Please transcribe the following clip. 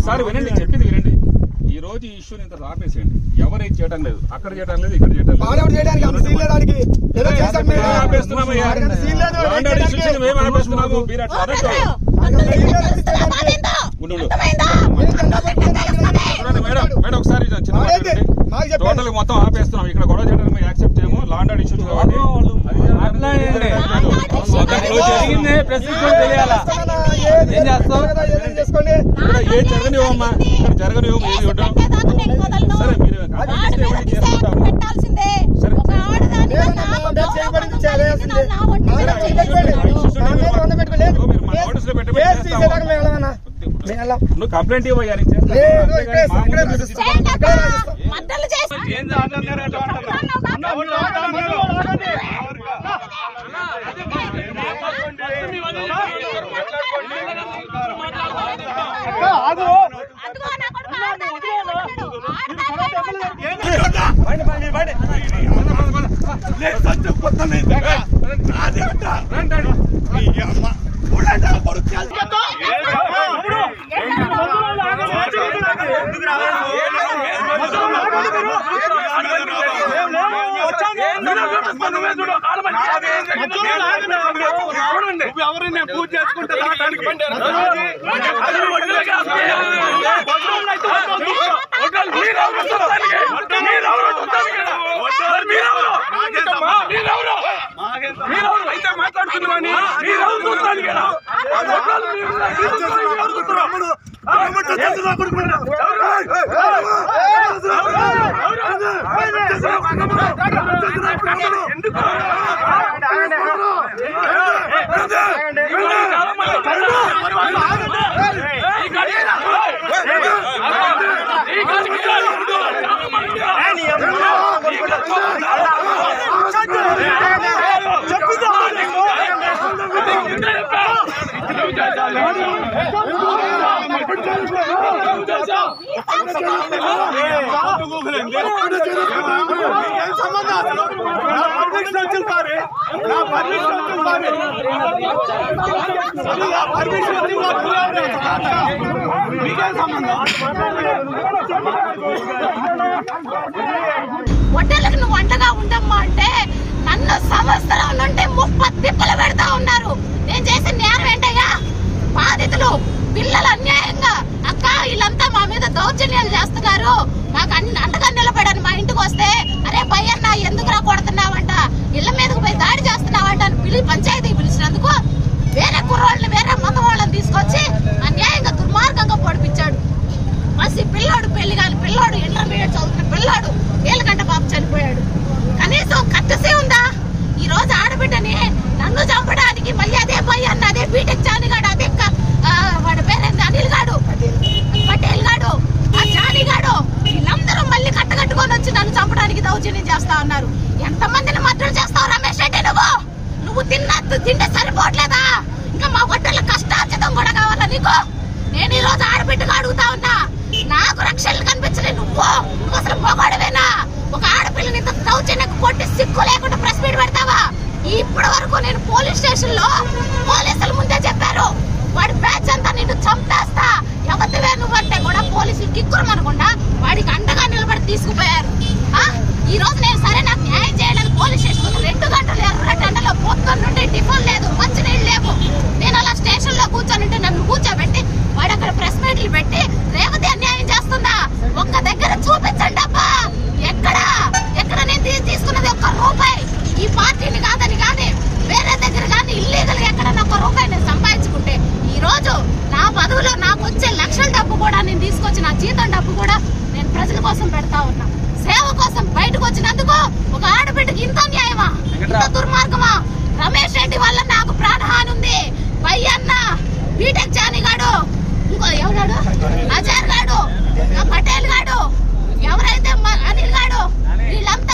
ఒకసారి వినండి చెప్పింది వినండి ఈ రోజు ఈ ఇష్యూని ఇంత ఆపేసేయండి ఎవరైతే చేయడం లేదు అక్కడ చేయడం లేదు ఇక్కడ చేయడం లేదు మానవుడు చేయడానికి అంత సీన్ లేదు వాడికి ఏదో చేశాం మేము. మేము ఆపేస్తున్నామయ్యా. వాడికి అంత సీన్ లేదు, వాడు లాండ్ ఏం ఆర్డర్ చేయడానికి? ఇష్యూని మేము ఆపేస్తున్నాము మీరు అట్లా అనొద్దు. ఉండు, ఉండు. ఏం జెండా పట్టుకొని చూడండి మేడం మేడం ఒకసారి ఇది చిన్న మాట మాకైతే, వినండి. మాకు చెప్పండి. టోటల్ మొత్తం ఆపేస్తున్నాం ఇక్కడ గొడవ చేయడానికి మేము యాక్సెప్ట్ చేయము లాండ్ ఆర్డర్ ఇష్యూస్ కాబట్టి అట్లా ఏంటి? మొత్తం క్లోజ్ చేసి- జరిగింది ప్రశ్నించడం తెలియాలా ఏం ఏం చేస్తావు? కదా, ఏం చేసుకోండి ఇక్కడ ఏ జరగనివ్వమ్మా ఇక్కడ జరగనివ్వము ఏది ఇవ్వడం సరే మీరు కంప్లైంట్ ఇస్తే ఎవరికి చేసుకుంటాము పెట్టాల్సిందే సరే. ఒక ఆడదాన్ని లేదమ్మా, నా మా మీద చేయబడింది చేయాల్సిందే. నా ఒంటి మా మీద మీద చేయి పెట్టుకోండి. వేసుకున్నాడు. మా మీద వంద పెట్టుకోండి. మీరు మా నోటీసులో పెట్టి కేసు తీసేదాకా మేము వెళ్ళమన్నా మేము వెళ్ళాం నువ్వు కంప్లైంట్ ఇవ్వయ్యా నీకు చేస్తాను. లేదు, అంతేగాని ఇక్కడే మా ఇక్కడే ముందు రాసిస్తాం. చేయండి అక్క. ఇక్కడే రాసిస్తాం. మద్దలు చేసి అదిగో నా కొడుకు ఆడదాన్ని ఏమంటున్నాడు? ఆడదాన్ని ఏమంటున్నాడు? ఎవరిని పూజ చేసుకుంటే అయితే మాట్లాడుతున్నామని మీరెవరు చూస్తాను కదా ఏం సంబంధం అసలు? నా పర్మిషన్ వచ్చింది సార్ నా పర్మిషన్ వచ్చింది సార్ అది నా పర్మిషన్ వచ్చింది సార్ మీకేం సంబంధం ఒడ్డలకు నువ్వు వంటగా ఉండమ్మా అంటే నన్ను సంవత్సరం నుండి ముప్పై తిప్పలు పెడతా ఉన్నారు నేను చేసిన నేరం ఏంటయ్యా బాధితులు పిల్లలు అన్యాయంగా అక్క వీళ్ళంతా మా మీద దౌర్జన్యాలు చేస్తున్నారు మాకు అన్ని అండగా నిలబడని మా ఇంటికి వస్తే అరే పయ్యన్న ఎందుకురా కొడుతున్నావంట ఇళ్ళ మీదకి పోయి దాడి చేస్తున్నావంట అని పిలి పంచాయతీ పిలిచినందుకు వేరే కుర్రోళ్ళని వేరే మంద వాళ్ళని తీసుకొచ్చి అన్యాయంగా దుర్మార్గంగా పొడిపించాడు మసి పిల్లోడు పెళ్లి కాని పిల్లోడు ఇంటర్మీడియట్ చదువుతున్న పిల్లోడు ఏళ్ళగంట బాబు చనిపోయాడు కనీసం కట్టసే ఉందా ఈ రోజు ఆడబిడ్డని నన్ను చంపడానికి మళ్ళీ అదే పై అన్న అదే బీటెక్ చానిగాడు అదే క- ఆ, వాడి పేరేంది అనిల్ గాడు పటేల్ గాడు ఆ జానీ గాడు వీళ్ళందరూ మళ్ళీ కట్టగట్టుకొని వచ్చి నన్ను చంపడానికి దౌర్జన్యం చేస్తా ఉన్నారు ఎంత మందిని మద్దతు చేస్తావు రమేష్ రెడ్డి నువ్వు నువ్వు తిన్న తింటే సరిపోవట్లేదా ఇంకా మా గొడ్డల కష్టార్జితం కూడా కావాలా నీకు నేను ఈ రోజు ఆడబిడ్డగా అడుగుతా ఉన్నా నాకు రక్షణలు కనిపించలే నువ్వు నువ్వు అసలు మొగాడవేనా ఒక ఆడపిల్లని ఇంత దౌర్జన్యకు కొట్టి సిగ్గు లేకుండా ప్రెస్ మీట్ పెడతావా ఇప్పటి వరకు నేను పోలీస్ స్టేషన్ లో పోలీసులు ముందే చెప్పారు వాడి బ్యాచ్ అంతా నిన్ను చంపేస్తా ఎవరివే